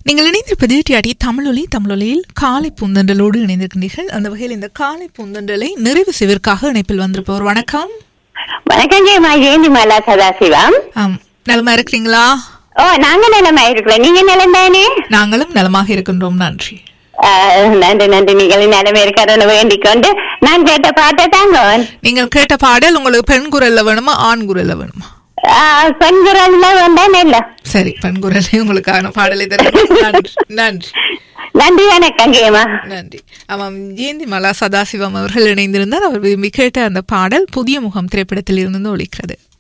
நீங்கள் இணைந்திருப்பது டிஆடி தமிழொலி தமிழொலியில் காலை பூந்தண்டலோடு இணைந்திருக்கின்றீர்கள் அந்த வகையில் இந்த காலை பூந்தண்டலை நிறைவு செய்வதற்காக இணைப்பில் வந்திருப்பவர் வணக்கம் வணக்கம் ஜெயமா ஜெயந்தி மாலா சதாசிவம் ஆம் நலமா இருக்கிறீங்களா ஓ நாங்க நிலமா இருக்கிறோம் நீங்க நிலம் தானே நாங்களும் நலமாக இருக்கின்றோம் நன்றி ஆஹ், நன்றி நன்றி நீங்கள் நிலமே இருக்கிறன்னு வேண்டிக் கொண்டு நான் கேட்ட பாட்டை தாங்க நீங்கள் கேட்ட பாடல் உங்களுக்கு பெண் குரல்ல வேணுமா ஆண் குரல்ல வேணுமா பெண்குரல்ல வேண்டாம் இல்ல சரி பெண் குரலே உங்களுக்கான பாடலை தருகிறேன் நன்றி நன்றி நன்றி வணக்கம் ஜெயமா நன்றி ஆமாம் ஜெயந்தி மலா சதாசிவம் அவர்கள் இணைந்திருந்தார் அவர் விரும்பி கேட்ட அந்த பாடல் புதிய முகம் திரைப்படத்தில் இருந்து ஒலிக்கிறது